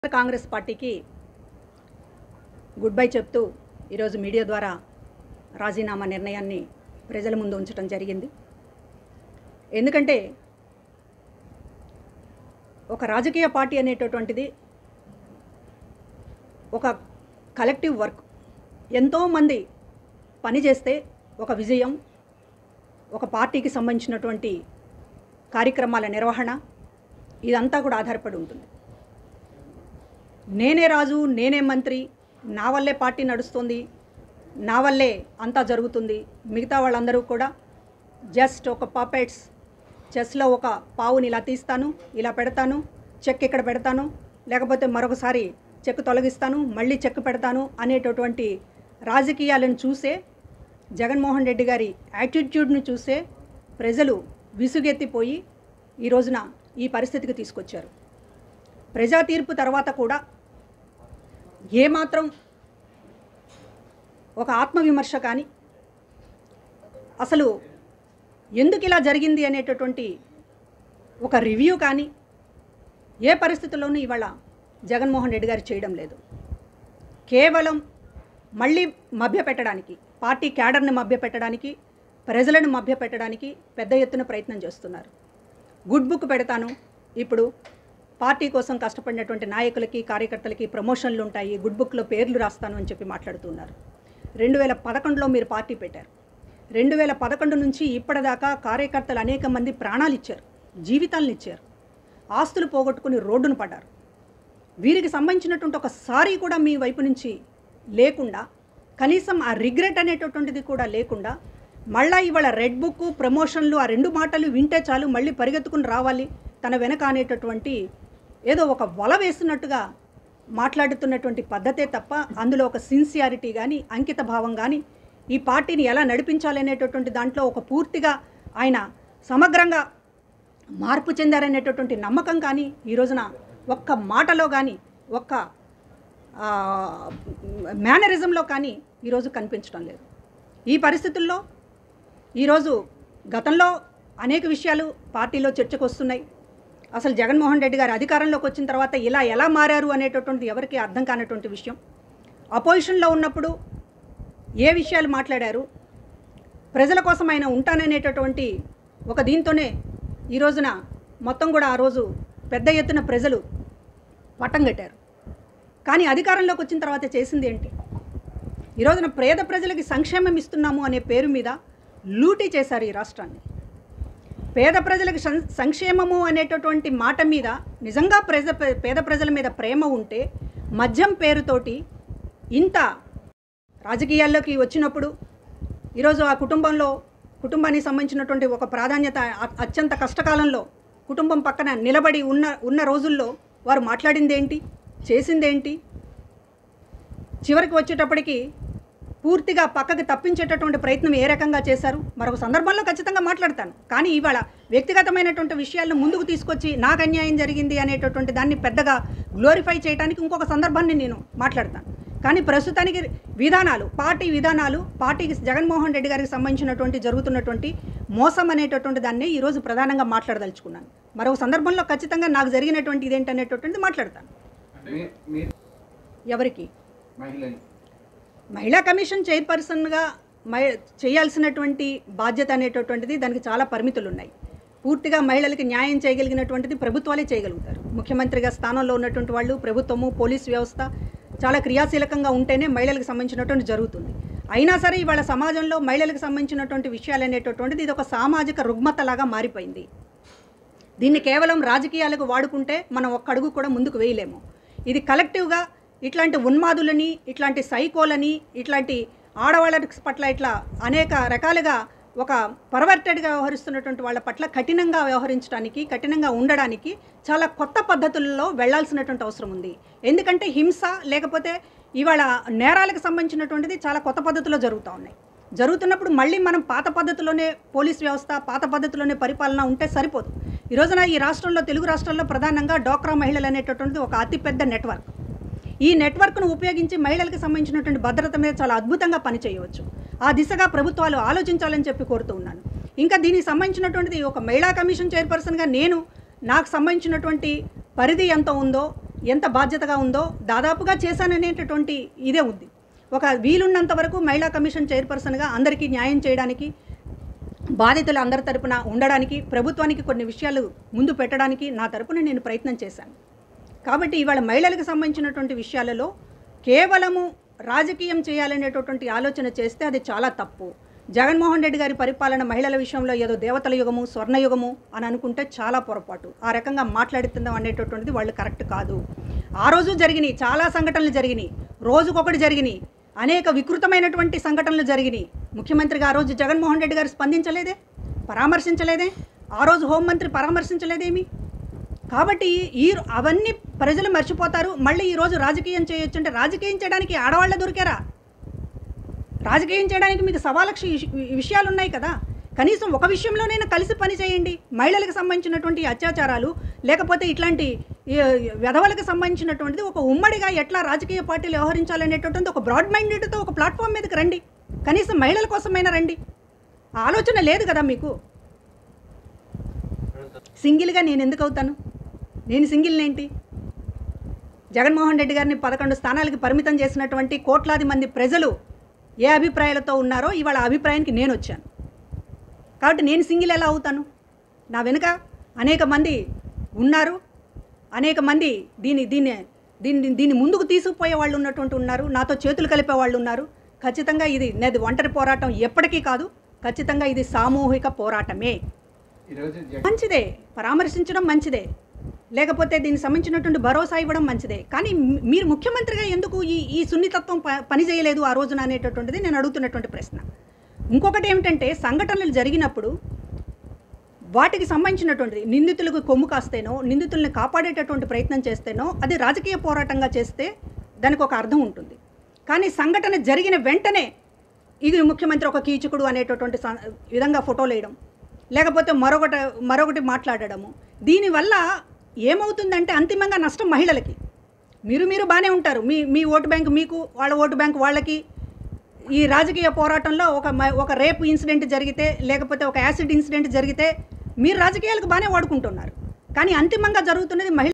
కాంగ్రెస్ పార్టీకి good bye చెప్తూ ఈరోజు మీడియా ద్వారా రాజీనామా నిర్ణయాన్ని ప్రజల ముందు ఉంచడం జరిగింది ఎందుకంటే ఒక రాజకీయ పార్టీ అనేటటువంటిది ఒక కలెక్టివ్ వర్క్ ఎంతోమంది పనిచేస్తే ఒక విజయం ఒక పార్టీకి సంబంధించినటువంటి కార్యక్రమాల నిర్వహణ ఇదంతా కూడా ఆధారపడి ఉంటుంది నేనే రాజు నేనే మంత్రి నా వల్లే పార్టీ నడుస్తుంది నా వల్లే అంతా జరుగుతుంది మిగతా వాళ్ళందరూ కూడా జస్ట్ ఒక పాపెట్స్ చెస్లో ఒక పావుని ఇలా తీస్తాను ఇలా పెడతాను చెక్ ఇక్కడ పెడతాను లేకపోతే మరొకసారి చెక్ తొలగిస్తాను మళ్ళీ చెక్ పెడతాను అనేటటువంటి రాజకీయాలను చూసే జగన్మోహన్ రెడ్డి గారి యాటిట్యూడ్ను చూసే ప్రజలు విసుగెత్తిపోయి ఈ రోజున ఈ పరిస్థితికి తీసుకొచ్చారు ప్రజా తీర్పు తర్వాత కూడా ఏమాత్రం ఒక ఆత్మవిమర్శ కానీ అసలు ఎందుకు ఇలా జరిగింది అనేటటువంటి ఒక రివ్యూ కానీ ఏ పరిస్థితుల్లోనూ ఇవాళ జగన్మోహన్ రెడ్డి గారు చేయడం లేదు కేవలం మళ్ళీ మభ్యపెట్టడానికి పార్టీ క్యాడర్ని మభ్యపెట్టడానికి ప్రజలను మభ్యపెట్టడానికి పెద్ద ఎత్తున ప్రయత్నం చేస్తున్నారు గుడ్ బుక్ పెడతాను ఇప్పుడు పార్టీ కోసం కష్టపడినటువంటి నాయకులకి కార్యకర్తలకి ప్రమోషన్లు ఉంటాయి గుడ్ బుక్లో పేర్లు రాస్తాను అని చెప్పి మాట్లాడుతున్నారు రెండు వేల పదకొండులో మీరు పార్టీ పెట్టారు రెండు వేల పదకొండు నుంచి ఇప్పటిదాకా కార్యకర్తలు అనేక మంది ప్రాణాలు ఇచ్చారు జీవితాలను ఇచ్చారు ఆస్తులు పోగొట్టుకుని రోడ్డును పడ్డారు వీరికి సంబంధించినటువంటి ఒక సారీ కూడా మీ వైపు నుంచి లేకుండా కనీసం ఆ రిగ్రెట్ అనేటటువంటిది కూడా లేకుండా మళ్ళా ఇవాళ రెడ్ బుక్ ప్రమోషన్లు ఆ రెండు మాటలు వింటే చాలు మళ్ళీ పరిగెత్తుకుని రావాలి తన వెనక అనేటటువంటి ఏదో ఒక వల వేస్తున్నట్టుగా మాట్లాడుతున్నటువంటి పద్ధతే తప్ప అందులో ఒక సిన్సియారిటీ కానీ అంకిత భావం కానీ ఈ పార్టీని ఎలా నడిపించాలి అనేటటువంటి దాంట్లో ఒక పూర్తిగా ఆయన సమగ్రంగా మార్పు చెందారనేటటువంటి నమ్మకం కానీ ఈ రోజున ఒక్క మాటలో కానీ ఒక్క ఆ, మేనరిజంలో కానీ ఈరోజు కనిపించడం లేదు ఈ పరిస్థితుల్లో ఈరోజు గతంలో అనేక విషయాలు పార్టీలో చర్చకు వస్తున్నాయి అసలు జగన్మోహన్ రెడ్డి గారు అధికారంలోకి వచ్చిన తర్వాత ఇలా ఎలా మారారు అనేటటువంటిది ఎవరికి అర్థం కానటువంటి విషయం అపోజిషన్లో ఉన్నప్పుడు ఏ విషయాలు మాట్లాడారు ప్రజల కోసం ఆయన ఉంటాననేటటువంటి ఒక దీంతోనే ఈ రోజున మొత్తం కూడా ఆ రోజు పెద్ద ఎత్తున ప్రజలు పట్టం కట్టారు కానీ అధికారంలోకి వచ్చిన తర్వాత చేసింది ఏంటి ఈ రోజున పేద ప్రజలకి సంక్షేమం ఇస్తున్నాము అనే పేరు మీద లూటీ చేశారు ఈ రాష్ట్రాన్ని పేద ప్రజలకు సం- సంక్షేమము అనేటటువంటి మాట మీద నిజంగా ప్రజ పేద ప్రజల మీద ప్రేమ ఉంటే మద్యం పేరుతోటి ఇంత రాజకీయాల్లోకి వచ్చినప్పుడు ఈరోజు ఆ కుటుంబంలో కుటుంబానికి సంబంధించినటువంటి ఒక ప్రాధాన్యత అ- అత్యంత కష్టకాలంలో కుటుంబం పక్కన నిలబడి ఉన్న ఉన్న రోజుల్లో వారు మాట్లాడిందేంటి చేసిందేంటి చివరికి వచ్చేటప్పటికి పూర్తిగా పక్కకి తప్పించేటటువంటి ప్రయత్నం ఏ రకంగా చేశారు మరొక సందర్భంలో ఖచ్చితంగా మాట్లాడతాను కానీ ఇవాళ వ్యక్తిగతమైనటువంటి విషయాలను ముందుకు తీసుకొచ్చి నాకు అన్యాయం జరిగింది అనేటటువంటి దాన్ని పెద్దగా గ్లోరిఫై చేయడానికి ఇంకొక సందర్భాన్ని నేను మాట్లాడతాను కానీ ప్రస్తుతానికి విధానాలు పార్టీ విధానాలు పార్టీకి జగన్మోహన్ రెడ్డి గారికి సంబంధించినటువంటి జరుగుతున్నటువంటి మోసం అనేటటువంటి దాన్ని ఈరోజు ప్రధానంగా మాట్లాడదలుచుకున్నాను మరొక సందర్భంలో ఖచ్చితంగా నాకు జరిగినటువంటి ఇదేంటి అనేటటువంటిది మాట్లాడతాను మీ- మీరు ఎవరికి మహిళలు మహిళా కమిషన్ చైర్పర్సన్గా మహి చేయాల్సినటువంటి బాధ్యత అనేటటువంటిది దానికి చాలా పరిమితులు ఉన్నాయి పూర్తిగా మహిళలకి న్యాయం చేయగలిగినటువంటిది ప్రభుత్వాలే చేయగలుగుతారు ముఖ్యమంత్రిగా స్థానంలో ఉన్నటువంటి వాళ్ళు ప్రభుత్వము పోలీస్ వ్యవస్థ చాలా క్రియాశీలకంగా ఉంటేనే మహిళలకు సంబంధించినటువంటి జరుగుతుంది అయినా సరే ఇవాళ సమాజంలో మహిళలకు సంబంధించినటువంటి విషయాలు అనేటటువంటిది ఇది ఒక సామాజిక రుగ్మతలాగా మారిపోయింది దీన్ని కేవలం రాజకీయాలకు వాడుకుంటే మనం ఒక్క అడుగు కూడా ముందుకు వేయలేము ఇది కలెక్టివ్గా ఇట్లాంటి ఉన్మాదులని ఇట్లాంటి సైకోలని ఇట్లాంటి ఆడవాళ్ళ పట్ల ఇట్లా అనేక రకాలుగా ఒక పర్వర్టెడ్గా వ్యవహరిస్తున్నటువంటి వాళ్ళ పట్ల కఠినంగా వ్యవహరించడానికి కఠినంగా ఉండడానికి చాలా కొత్త పద్ధతుల్లో వెళ్ళాల్సినటువంటి అవసరం ఉంది ఎందుకంటే హింస లేకపోతే ఇవాళ నేరాలకు సంబంధించినటువంటిది చాలా కొత్త పద్ధతిలో జరుగుతూ ఉన్నాయి జరుగుతున్నప్పుడు మళ్ళీ మనం పాత పద్ధతిలోనే పోలీస్ వ్యవస్థ పాత పద్ధతిలోనే పరిపాలన ఉంటే సరిపోదు ఈ రోజున ఈ రాష్ట్రంలో తెలుగు రాష్ట్రాల్లో ప్రధానంగా డోక్రా మహిళలు అనేటటువంటిది ఒక అతిపెద్ద నెట్వర్క్ ఈ నెట్వర్క్ను ఉపయోగించి మహిళలకు సంబంధించినటువంటి భద్రత మీద చాలా అద్భుతంగా పనిచేయవచ్చు ఆ దిశగా ప్రభుత్వాలు ఆలోచించాలని చెప్పి కోరుతూ ఉన్నాను ఇంకా దీనికి సంబంధించినటువంటిది ఒక మహిళా కమిషన్ చైర్పర్సన్గా నేను నాకు సంబంధించినటువంటి పరిధి ఎంత ఉందో ఎంత బాధ్యతగా ఉందో దాదాపుగా చేశాననేటటువంటి ఇదే ఉంది ఒక వీలున్నంత వరకు మహిళా కమిషన్ చైర్పర్సన్గా అందరికీ న్యాయం చేయడానికి బాధితులు అందరి తరపున ఉండడానికి ప్రభుత్వానికి కొన్ని విషయాలు ముందు పెట్టడానికి నా తరపున నేను ప్రయత్నం చేశాను కాబట్టి ఇవాళ మహిళలకు సంబంధించినటువంటి విషయాలలో కేవలము రాజకీయం చేయాలనేటటువంటి ఆలోచన చేస్తే అది చాలా తప్పు జగన్మోహన్ రెడ్డి గారి పరిపాలన మహిళల విషయంలో ఏదో దేవతల యుగము స్వర్ణయుగము అని అనుకుంటే చాలా పొరపాటు ఆ రకంగా మాట్లాడుతుందాం అనేటటువంటిది వాళ్ళు కరెక్ట్ కాదు ఆ రోజు జరిగినాయి చాలా సంఘటనలు జరిగినాయి రోజుకొకటి జరిగినాయి అనేక వికృతమైనటువంటి సంఘటనలు జరిగినాయి ముఖ్యమంత్రిగా ఆ రోజు జగన్మోహన్ రెడ్డి గారు స్పందించలేదే పరామర్శించలేదే ఆ రోజు హోంమంత్రి పరామర్శించలేదేమి కాబట్టి ఈ అవన్నీ ప్రజలు మర్చిపోతారు మళ్ళీ ఈరోజు రాజకీయం చేయొచ్చు అంటే రాజకీయం చేయడానికి ఆడవాళ్ళ దొరికారా రాజకీయం చేయడానికి మీకు సవాలక్ష విషయాలు ఉన్నాయి కదా కనీసం ఒక విషయంలోనైనా కలిసి పని చేయండి మహిళలకు సంబంధించినటువంటి అత్యాచారాలు లేకపోతే ఇట్లాంటి ఈ, వెధవలకు సంబంధించినటువంటిది ఒక ఉమ్మడిగా ఎట్లా రాజకీయ పార్టీలు వ్యవహరించాలనేటటువంటి ఒక బ్రాడ్ మైండెడ్తో ఒక ప్లాట్ఫామ్ మీదకి రండి కనీసం మహిళల కోసమైనా రండి ఆ ఆలోచన లేదు కదా మీకు సింగిల్గా నేను ఎందుకు అవుతాను నేను సింగిల్ ఏంటి జగన్మోహన్ రెడ్డి గారిని పదకొండు స్థానాలకి పరిమితం చేసినటువంటి కోట్లాది మంది ప్రజలు ఏ అభిప్రాయాలతో ఉన్నారో ఇవాళ ఆ అభిప్రాయానికి నేను వచ్చాను కాబట్టి నేను సింగిల్ ఎలా అవుతాను నా వెనుక అనేక మంది ఉన్నారు అనేక మంది దీని దీన్ని దీన్ని దీన్ని ముందుకు తీసుకుపోయే వాళ్ళు ఉన్నటువంటి ఉన్నారు నాతో చేతులు కలిపే వాళ్ళు ఉన్నారు ఖచ్చితంగా ఇది నేది ఒంటరి పోరాటం ఎప్పటికీ కాదు ఖచ్చితంగా ఇది సామూహిక పోరాటమే ఈరోజు జగన్ మంచిదే పరామర్శించడం మంచిదే లేకపోతే దీనికి సంబంధించినటువంటి భరోసా ఇవ్వడం మంచిదే కానీ మీ- మీరు ముఖ్యమంత్రిగా ఎందుకు ఈ ఈ సున్నితత్వం ప- పని చేయలేదు ఆ రోజున అనేటటువంటిది నేను అడుగుతున్నటువంటి ప్రశ్న ఇంకొకటి ఏమిటంటే సంఘటనలు జరిగినప్పుడు వాటికి సంబంధించినటువంటిది నిందితులకు కొమ్ము కాస్తేనో నిందితుల్ని కాపాడేటటువంటి ప్రయత్నం చేస్తేనో అది రాజకీయ పోరాటంగా చేస్తే దానికి ఒక అర్థం ఉంటుంది కానీ సంఘటన జరిగిన వెంటనే ఇది ముఖ్యమంత్రి ఒక కీచకుడు అనేటటువంటి స- విధంగా ఫోటోలు వేయడం లేకపోతే మరొకటి మరొకటి మాట్లాడడము దీనివల్ల ఏమవుతుందంటే అంతిమంగా నష్టం మహిళలకి మీరు మీరు బాగానే ఉంటారు మీ మీ ఓటు బ్యాంక్ మీకు వాళ్ళ ఓటు బ్యాంక్ వాళ్ళకి ఈ రాజకీయ పోరాటంలో ఒక మ- ఒక రేప్ ఇన్సిడెంట్ జరిగితే లేకపోతే ఒక యాసిడ్ ఇన్సిడెంట్ జరిగితే మీరు రాజకీయాలకు బాగానే వాడుకుంటున్నారు కానీ అంతిమంగా జరుగుతున్నది మహిళ